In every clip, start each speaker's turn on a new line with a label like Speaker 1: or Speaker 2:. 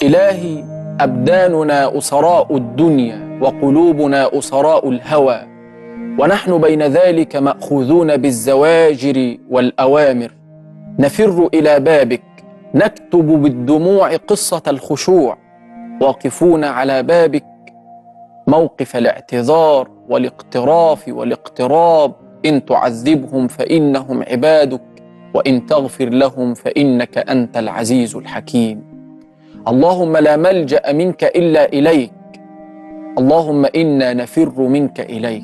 Speaker 1: إلهي أبداننا أسراء الدنيا وقلوبنا أسراء الهوى ونحن بين ذلك مأخوذون بالزواجر والأوامر نفر إلى بابك نكتب بالدموع قصة الخشوع واقفون على بابك موقف الاعتذار والاقتراف والاقتراب إن تعذبهم فإنهم عبادك وإن تغفر لهم فإنك أنت العزيز الحكيم اللهم لا ملجأ منك إلا إليك اللهم إنا نفر منك إليك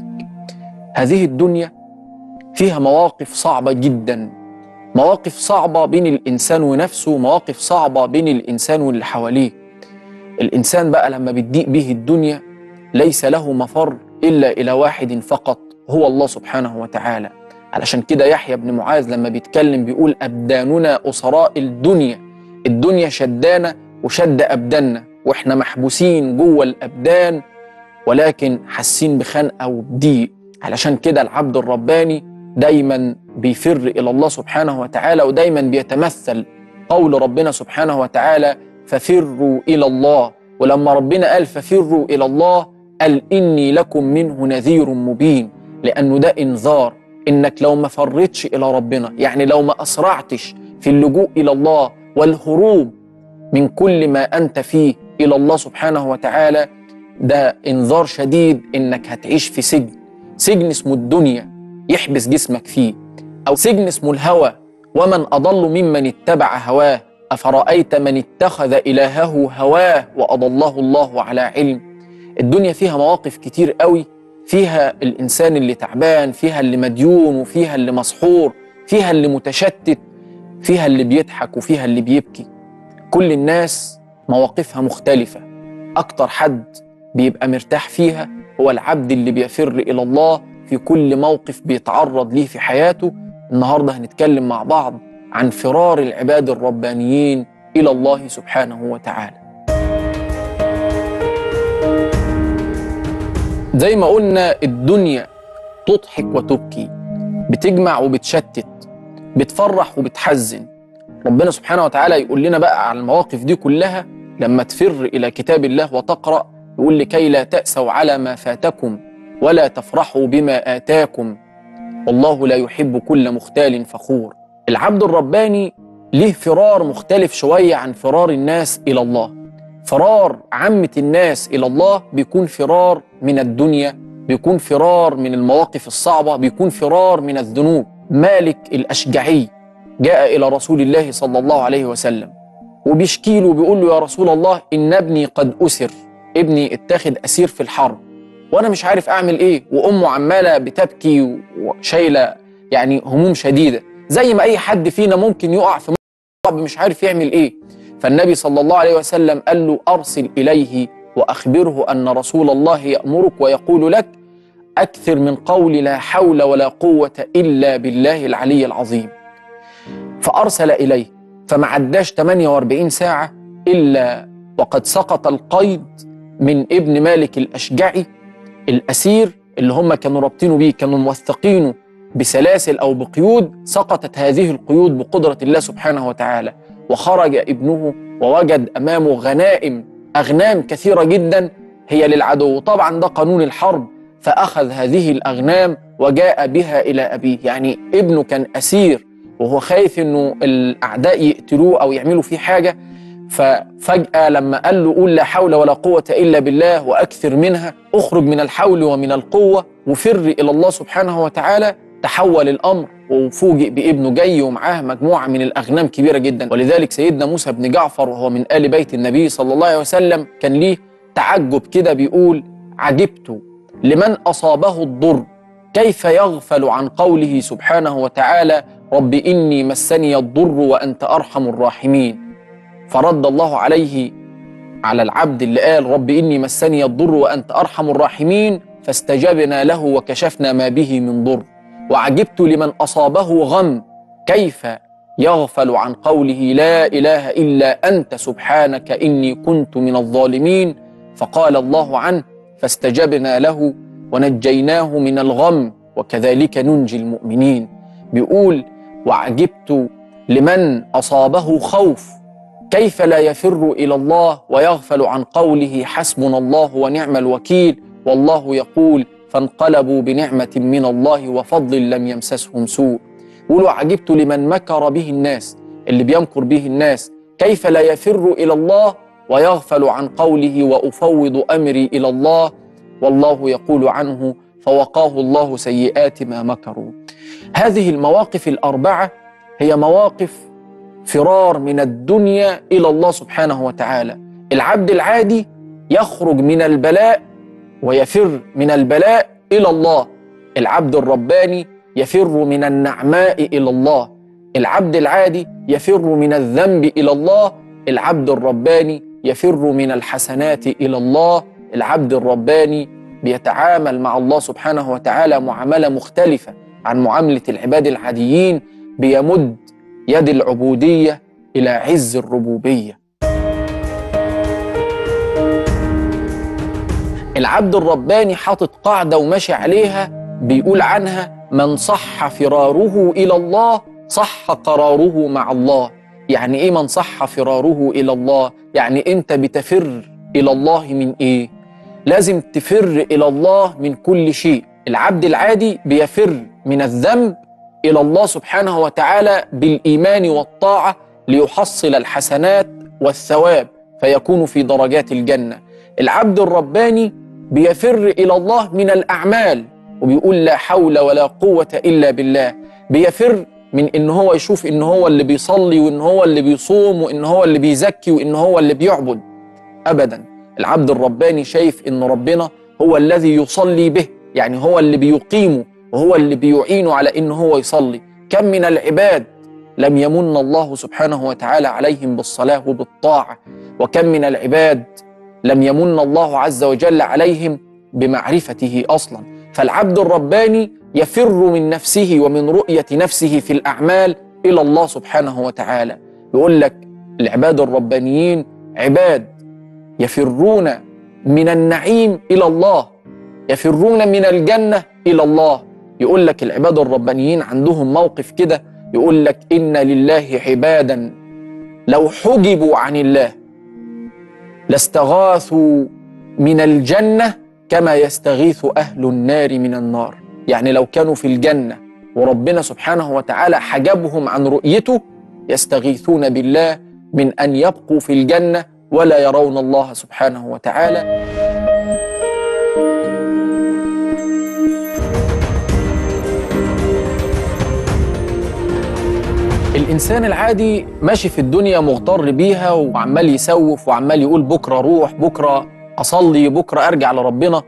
Speaker 1: هذه الدنيا فيها مواقف صعبة جدا مواقف صعبة بين الإنسان ونفسه مواقف صعبة بين الإنسان واللي حواليه الإنسان بقى لما بتضيق به الدنيا ليس له مفر إلا إلى واحد فقط هو الله سبحانه وتعالى علشان كده يحيى بن معاذ لما بيتكلم بيقول أبداننا أسراء الدنيا الدنيا شدانا وشد أبداننا وإحنا محبوسين جوه الأبدان ولكن حاسين بخنقة وبضيق علشان كده العبد الرباني دايما بيفر إلى الله سبحانه وتعالى ودايما بيتمثل قول ربنا سبحانه وتعالى ففروا إلى الله ولما ربنا قال ففروا إلى الله قال إني لكم منه نذير مبين لأنه ده إنذار إنك لو ما فرتش إلى ربنا يعني لو ما أسرعتش في اللجوء إلى الله والهروب من كل ما أنت فيه إلى الله سبحانه وتعالى ده إنذار شديد إنك هتعيش في سجن سجن اسمه الدنيا يحبس جسمك فيه أو سجن اسمه الهوى ومن أضل ممن اتبع هواه أفرأيت من اتخذ إلهه هواه وأضله الله على علم الدنيا فيها مواقف كتير قوي فيها الإنسان اللي تعبان فيها اللي مديون وفيها اللي مسحور فيها اللي متشتت فيها اللي بيضحك وفيها اللي بيبكي كل الناس مواقفها مختلفة أكتر حد بيبقى مرتاح فيها هو العبد اللي بيفر إلى الله في كل موقف بيتعرض ليه في حياته النهاردة هنتكلم مع بعض عن فرار العباد الربانيين إلى الله سبحانه وتعالى زي ما قلنا الدنيا تضحك وتبكي بتجمع وبتشتت بتفرح وبتحزن ربنا سبحانه وتعالى يقول لنا بقى على المواقف دي كلها لما تفر إلى كتاب الله وتقرأ يقول لكي لا تأسوا على ما فاتكم ولا تفرحوا بما آتاكم والله لا يحب كل مختال فخور العبد الرباني ليه فرار مختلف شوية عن فرار الناس إلى الله فرار عامة الناس إلى الله بيكون فرار من الدنيا بيكون فرار من المواقف الصعبة بيكون فرار من الذنوب مالك الأشجعي جاء إلى رسول الله صلى الله عليه وسلم وبيشكي له بيقول له يا رسول الله إن ابني قد أسر ابني اتاخد أسير في الحرب وأنا مش عارف أعمل إيه وأمه عمالة بتبكي وشايلة يعني هموم شديدة زي ما أي حد فينا ممكن يقع في صعب مش عارف يعمل إيه فالنبي صلى الله عليه وسلم قال له أرسل إليه وأخبره أن رسول الله يأمرك ويقول لك أكثر من قول لا حول ولا قوة إلا بالله العلي العظيم فأرسل إليه فما عداش 48 ساعة إلا وقد سقط القيد من ابن مالك الأشجعي الأسير اللي هم كانوا رابطينه بيه كانوا موثقينه بسلاسل أو بقيود سقطت هذه القيود بقدرة الله سبحانه وتعالى وخرج ابنه ووجد أمامه غنائم أغنام كثيرة جدا هي للعدو طبعا ده قانون الحرب فأخذ هذه الأغنام وجاء بها إلى أبيه يعني ابنه كان أسير وهو خايف أنه الأعداء يقتلوه أو يعملوا فيه حاجة ففجأة لما قال له قول لا حول ولا قوة إلا بالله وأكثر منها أخرج من الحول ومن القوة وفر إلى الله سبحانه وتعالى تحول الأمر وفوجئ بابنه جاي ومعاه مجموعة من الأغنام كبيرة جدا ولذلك سيدنا موسى بن جعفر وهو من آل بيت النبي صلى الله عليه وسلم كان ليه تعجب كده بيقول عجبت لمن أصابه الضر كيف يغفل عن قوله سبحانه وتعالى رب إني مسني الضر وأنت أرحم الراحمين فرد الله عليه على العبد اللي قال رب إني مسني الضر وأنت أرحم الراحمين فاستجبنا له وكشفنا ما به من ضر وعجبت لمن أصابه غم كيف يغفل عن قوله لا إله إلا أنت سبحانك إني كنت من الظالمين فقال الله عنه فاستجبنا له ونجيناه من الغم وكذلك ننجي المؤمنين بيقول وعجبت لمن أصابه خوف كيف لا يفر الى الله ويغفل عن قوله حسبنا الله ونعم الوكيل والله يقول فانقلبوا بنعمه من الله وفضل لم يمسسهم سوء يقولوا عجبت لمن مكر به الناس اللي بيمكر به الناس كيف لا يفر الى الله ويغفل عن قوله وافوض امري الى الله والله يقول عنه فوقاه الله سيئات ما مكروا هذه المواقف الاربعه هي مواقف فرار من الدنيا الى الله سبحانه وتعالى العبد العادي يخرج من البلاء ويفر من البلاء الى الله العبد الرباني يفر من النعماء الى الله العبد العادي يفر من الذنب الى الله العبد الرباني يفر من الحسنات الى الله العبد الرباني بيتعامل مع الله سبحانه وتعالى معامله مختلفه عن معامله العباد العاديين بيمد يد العبوديه الى عز الربوبيه العبد الرباني حاطط قاعده وماشي عليها بيقول عنها من صح فراره الى الله صح قراره مع الله يعني ايه من صح فراره الى الله يعني انت بتفر الى الله من ايه لازم تفر الى الله من كل شيء العبد العادي بيفر من الذنب الى الله سبحانه وتعالى بالايمان والطاعه ليحصل الحسنات والثواب فيكون في درجات الجنه العبد الرباني بيفر الى الله من الاعمال وبيقول لا حول ولا قوه الا بالله بيفر من ان هو يشوف ان هو اللي بيصلي وان هو اللي بيصوم وان هو اللي بيزكي وان هو اللي بيعبد ابدا العبد الرباني شايف ان ربنا هو الذي يصلي به يعني هو اللي بيقيمه وهو اللي بيعينه على ان هو يصلي كم من العباد لم يمن الله سبحانه وتعالى عليهم بالصلاه وبالطاعه وكم من العباد لم يمن الله عز وجل عليهم بمعرفته اصلا فالعبد الرباني يفر من نفسه ومن رؤيه نفسه في الاعمال الى الله سبحانه وتعالى يقول لك العباد الربانيين عباد يفرون من النعيم الى الله يفرون من الجنه الى الله يقول لك العباد الربانيين عندهم موقف كده يقول لك ان لله عبادا لو حجبوا عن الله لاستغاثوا من الجنه كما يستغيث اهل النار من النار يعني لو كانوا في الجنه وربنا سبحانه وتعالى حجبهم عن رؤيته يستغيثون بالله من ان يبقوا في الجنه ولا يرون الله سبحانه وتعالى الانسان العادي ماشي في الدنيا مغتر بيها وعمال يسوف وعمال يقول بكره اروح بكره اصلي بكره ارجع لربنا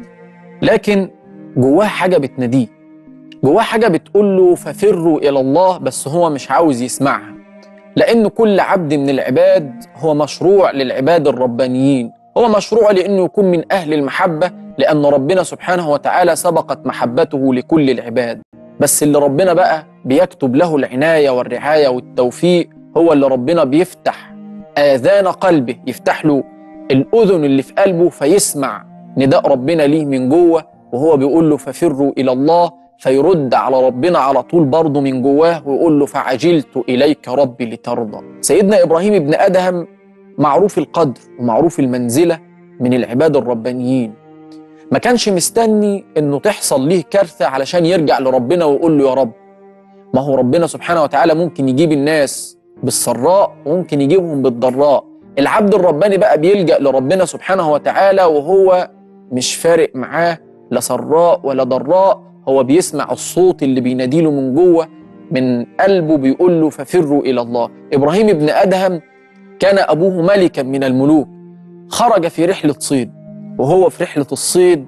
Speaker 1: لكن جواه حاجه بتناديه جواه حاجه بتقول له ففروا الى الله بس هو مش عاوز يسمعها لان كل عبد من العباد هو مشروع للعباد الربانيين هو مشروع لانه يكون من اهل المحبه لان ربنا سبحانه وتعالى سبقت محبته لكل العباد بس اللي ربنا بقى بيكتب له العنايه والرعايه والتوفيق هو اللي ربنا بيفتح اذان قلبه يفتح له الاذن اللي في قلبه فيسمع نداء ربنا ليه من جوه وهو بيقول له ففروا الى الله فيرد على ربنا على طول برضه من جواه ويقول له فعجلت اليك ربي لترضى سيدنا ابراهيم ابن ادهم معروف القدر ومعروف المنزله من العباد الربانيين ما كانش مستني انه تحصل ليه كارثه علشان يرجع لربنا ويقول له يا رب ما هو ربنا سبحانه وتعالى ممكن يجيب الناس بالسراء وممكن يجيبهم بالضراء العبد الرباني بقى بيلجأ لربنا سبحانه وتعالى وهو مش فارق معاه لا سراء ولا ضراء هو بيسمع الصوت اللي بيناديله من جوه من قلبه بيقول له ففروا إلى الله إبراهيم ابن أدهم كان أبوه ملكا من الملوك خرج في رحلة صيد وهو في رحلة الصيد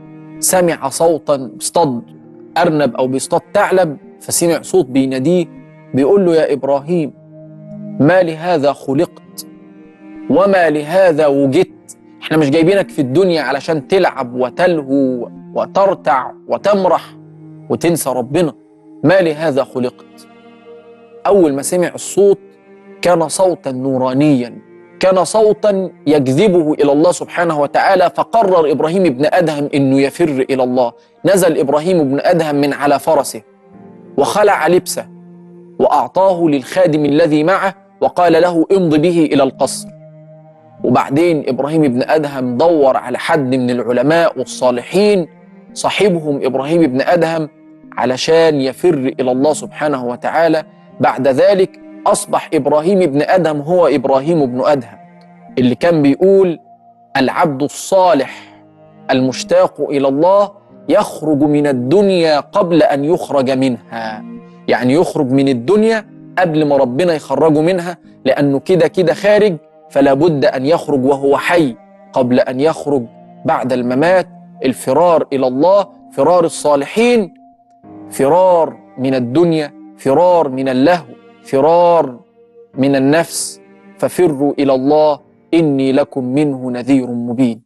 Speaker 1: سمع صوتا بيصطاد أرنب أو بيصطاد ثعلب فسمع صوت بيناديه بيقول له يا إبراهيم ما لهذا خلقت وما لهذا وجدت احنا مش جايبينك في الدنيا علشان تلعب وتلهو وترتع وتمرح وتنسى ربنا ما لهذا خلقت أول ما سمع الصوت كان صوتا نورانيا كان صوتا يجذبه الى الله سبحانه وتعالى فقرر ابراهيم ابن ادهم انه يفر الى الله نزل ابراهيم ابن ادهم من على فرسه وخلع لبسه واعطاه للخادم الذي معه وقال له امض به إلى القصر وبعدين إبراهيم بن أدهم دور على حد من العلماء والصالحين صاحبهم إبراهيم بن أدهم علشان يفر إلى الله سبحانه وتعالى بعد ذلك أصبح إبراهيم بن أدهم هو إبراهيم بن أدهم اللي كان بيقول العبد الصالح المشتاق إلى الله يخرج من الدنيا قبل أن يخرج منها يعني يخرج من الدنيا قبل ما ربنا يخرجه منها لأنه كده كده خارج فلا بد أن يخرج وهو حي قبل أن يخرج بعد الممات الفرار إلى الله فرار الصالحين فرار من الدنيا فرار من اللهو فرار من النفس ففروا إلى الله إني لكم منه نذير مبين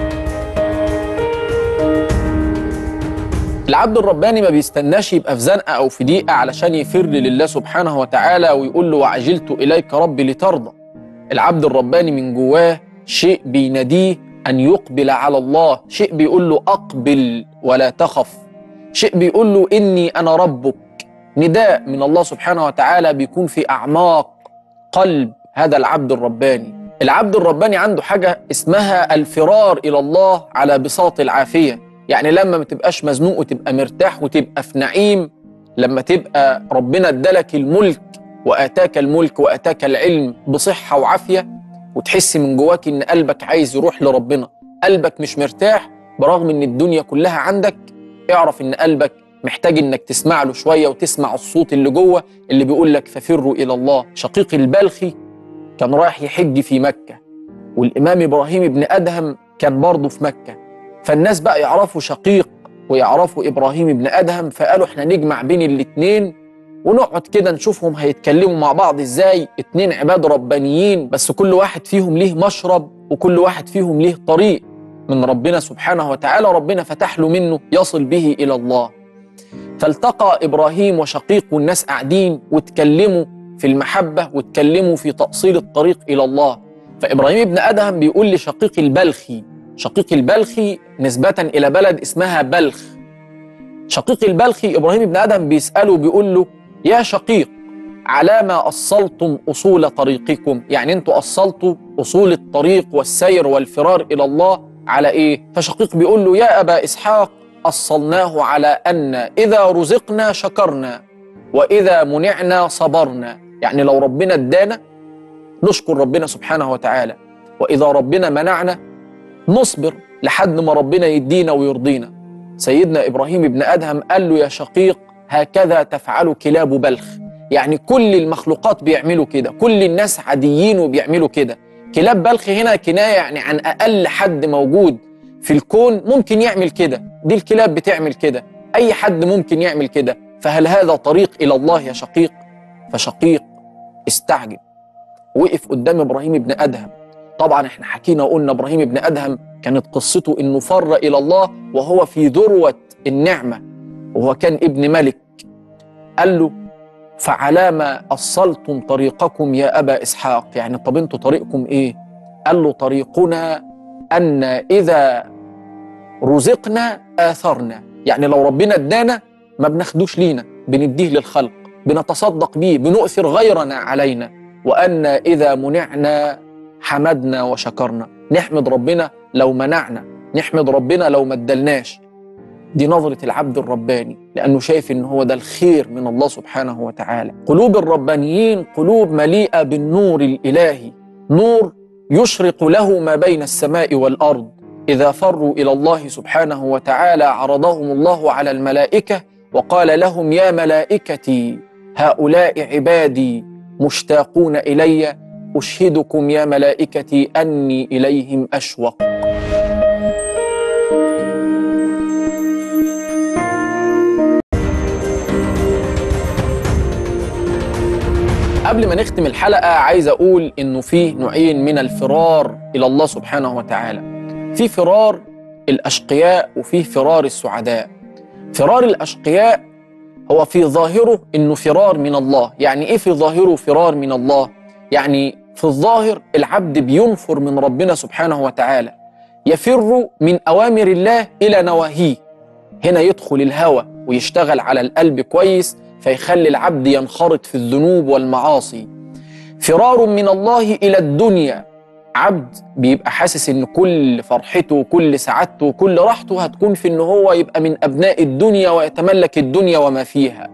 Speaker 1: العبد الرباني ما بيستناش يبقى في زنقة أو في ضيقة علشان يفر لله سبحانه وتعالى ويقول له وعجلت إليك ربي لترضى العبد الرباني من جواه شيء بيناديه أن يقبل على الله شيء بيقول له أقبل ولا تخف شيء بيقول له إني أنا ربك نداء من الله سبحانه وتعالى بيكون في أعماق قلب هذا العبد الرباني العبد الرباني عنده حاجة اسمها الفرار إلى الله على بساط العافية يعني لما ما تبقاش مزنوق وتبقى مرتاح وتبقى في نعيم لما تبقى ربنا ادالك الملك واتاك الملك واتاك العلم بصحه وعافيه وتحس من جواك ان قلبك عايز يروح لربنا قلبك مش مرتاح برغم ان الدنيا كلها عندك اعرف ان قلبك محتاج انك تسمع له شويه وتسمع الصوت اللي جوه اللي بيقول لك ففروا الى الله شقيق البلخي كان رايح يحج في مكه والامام ابراهيم بن ادهم كان برضه في مكه فالناس بقى يعرفوا شقيق ويعرفوا ابراهيم بن ادهم فقالوا احنا نجمع بين الاتنين ونقعد كده نشوفهم هيتكلموا مع بعض ازاي اتنين عباد ربانيين بس كل واحد فيهم ليه مشرب وكل واحد فيهم ليه طريق من ربنا سبحانه وتعالى ربنا فتح له منه يصل به الى الله فالتقى ابراهيم وشقيق والناس قاعدين واتكلموا في المحبه واتكلموا في تاصيل الطريق الى الله فابراهيم ابن ادهم بيقول لشقيق البلخي شقيق البلخي نسبه الى بلد اسمها بلخ شقيق البلخي ابراهيم بن ادهم بيساله بيقول له يا شقيق على ما أصلتم أصول طريقكم يعني أنتوا أصلتوا أصول الطريق والسير والفرار إلى الله على إيه فشقيق بيقول له يا أبا إسحاق أصلناه على أن إذا رزقنا شكرنا وإذا منعنا صبرنا يعني لو ربنا ادانا نشكر ربنا سبحانه وتعالى وإذا ربنا منعنا نصبر لحد ما ربنا يدينا ويرضينا سيدنا إبراهيم بن أدهم قال له يا شقيق هكذا تفعل كلاب بلخ يعني كل المخلوقات بيعملوا كده كل الناس عاديين وبيعملوا كده كلاب بلخ هنا كناية يعني عن أقل حد موجود في الكون ممكن يعمل كده دي الكلاب بتعمل كده أي حد ممكن يعمل كده فهل هذا طريق إلى الله يا شقيق فشقيق استعجب وقف قدام إبراهيم بن أدهم طبعا احنا حكينا وقلنا إبراهيم بن أدهم كانت قصته إنه فر إلى الله وهو في ذروة النعمة وهو كان ابن ملك قال له فعلى ما أصلتم طريقكم يا أبا إسحاق يعني طب انتوا طريقكم إيه قال له طريقنا أن إذا رزقنا آثرنا يعني لو ربنا ادانا ما بناخدوش لينا بنديه للخلق بنتصدق بيه بنؤثر غيرنا علينا وأن إذا منعنا حمدنا وشكرنا نحمد ربنا لو منعنا نحمد ربنا لو ما ادلناش دي نظرة العبد الرباني لأنه شايف إن هو ده الخير من الله سبحانه وتعالى قلوب الربانيين قلوب مليئة بالنور الإلهي نور يشرق له ما بين السماء والأرض إذا فروا إلى الله سبحانه وتعالى عرضهم الله على الملائكة وقال لهم يا ملائكتي هؤلاء عبادي مشتاقون إلي أشهدكم يا ملائكتي أني إليهم أشوق قبل ما نختم الحلقة عايز أقول إنه في نوعين من الفرار إلى الله سبحانه وتعالى في فرار الأشقياء وفي فرار السعداء فرار الأشقياء هو في ظاهره إنه فرار من الله يعني إيه في ظاهره فرار من الله يعني في الظاهر العبد بينفر من ربنا سبحانه وتعالى يفر من أوامر الله إلى نواهيه هنا يدخل الهوى ويشتغل على القلب كويس فيخلي العبد ينخرط في الذنوب والمعاصي فرار من الله الى الدنيا عبد بيبقى حاسس ان كل فرحته وكل سعادته وكل راحته هتكون في ان هو يبقى من ابناء الدنيا ويتملك الدنيا وما فيها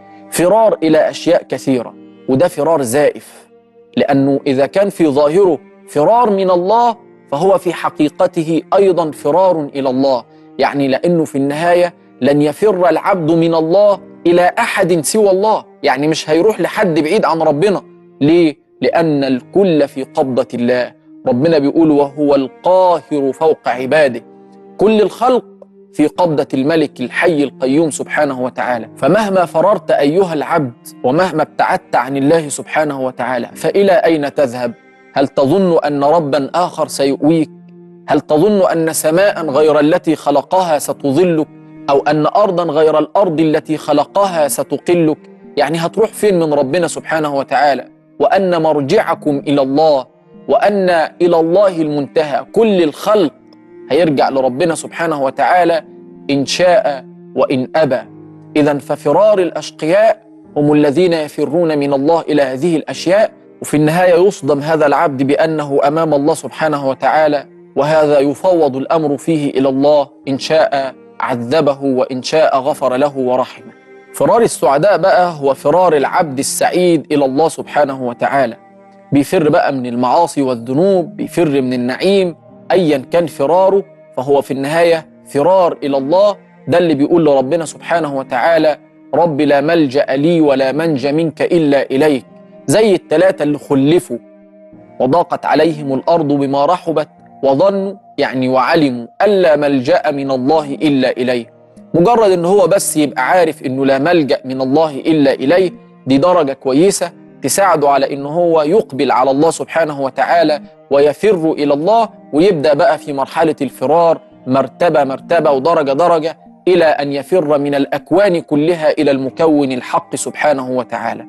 Speaker 1: فرار الى اشياء كثيره وده فرار زائف لانه اذا كان في ظاهره فرار من الله فهو في حقيقته ايضا فرار الى الله يعني لانه في النهايه لن يفر العبد من الله الى احد سوى الله يعني مش هيروح لحد بعيد عن ربنا ليه لان الكل في قبضه الله ربنا بيقول وهو القاهر فوق عباده كل الخلق في قبضة الملك الحي القيوم سبحانه وتعالى فمهما فررت أيها العبد ومهما ابتعدت عن الله سبحانه وتعالى فإلى أين تذهب؟ هل تظن أن ربا آخر سيؤويك؟ هل تظن أن سماء غير التي خلقها ستظلك؟ أو أن أرضا غير الأرض التي خلقها ستقلك؟ يعني هتروح فين من ربنا سبحانه وتعالى؟ وأن مرجعكم إلى الله وأن إلى الله المنتهى كل الخلق هيرجع لربنا سبحانه وتعالى إن شاء وإن أبى إذا ففرار الأشقياء هم الذين يفرون من الله إلى هذه الأشياء وفي النهاية يصدم هذا العبد بأنه أمام الله سبحانه وتعالى وهذا يفوض الأمر فيه إلى الله إن شاء عذبه وإن شاء غفر له ورحمه فرار السعداء بقى هو فرار العبد السعيد إلى الله سبحانه وتعالى بيفر بقى من المعاصي والذنوب بيفر من النعيم ايا كان فراره فهو في النهايه فرار الى الله ده اللي بيقول لربنا سبحانه وتعالى رب لا ملجا لي ولا منجا منك الا اليك زي الثلاثه اللي خلفوا وضاقت عليهم الارض بما رحبت وظنوا يعني وعلموا الا ملجا من الله الا اليه مجرد ان هو بس يبقى عارف انه لا ملجا من الله الا اليه دي درجه كويسه تساعده على ان هو يقبل على الله سبحانه وتعالى ويفر الى الله ويبدا بقى في مرحله الفرار مرتبه مرتبه ودرجه درجه الى ان يفر من الاكوان كلها الى المكون الحق سبحانه وتعالى.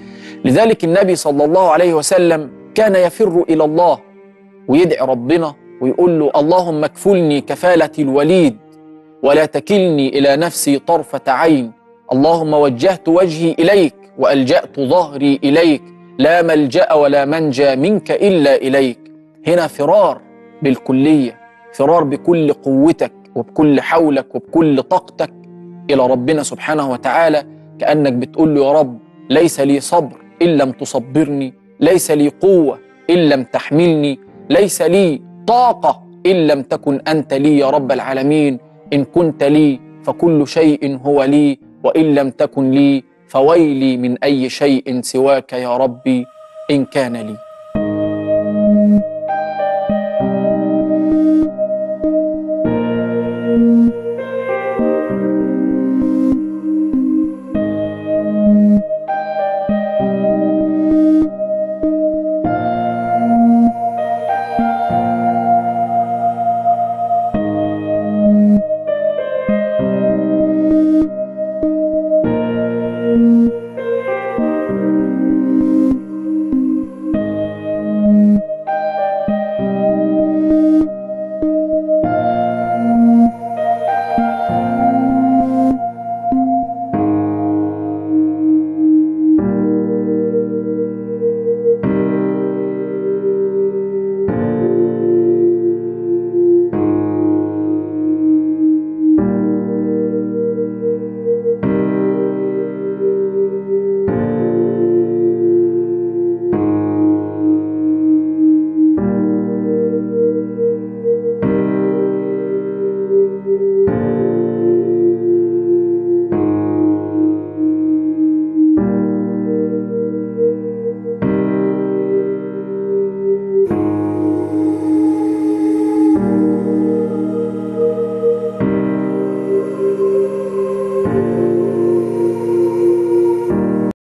Speaker 1: لذلك النبي صلى الله عليه وسلم كان يفر الى الله ويدعي ربنا ويقول له اللهم اكفلني كفاله الوليد ولا تكلني الى نفسي طرفه عين اللهم وجهت وجهي اليك والجات ظهري اليك لا ملجا ولا منجا منك الا اليك هنا فرار بالكليه فرار بكل قوتك وبكل حولك وبكل طاقتك الى ربنا سبحانه وتعالى كانك بتقول له يا رب ليس لي صبر ان لم تصبرني ليس لي قوه ان لم تحملني ليس لي طاقه ان لم تكن انت لي يا رب العالمين ان كنت لي فكل شيء هو لي وان لم تكن لي فويلي من اي شيء سواك يا ربي ان كان لي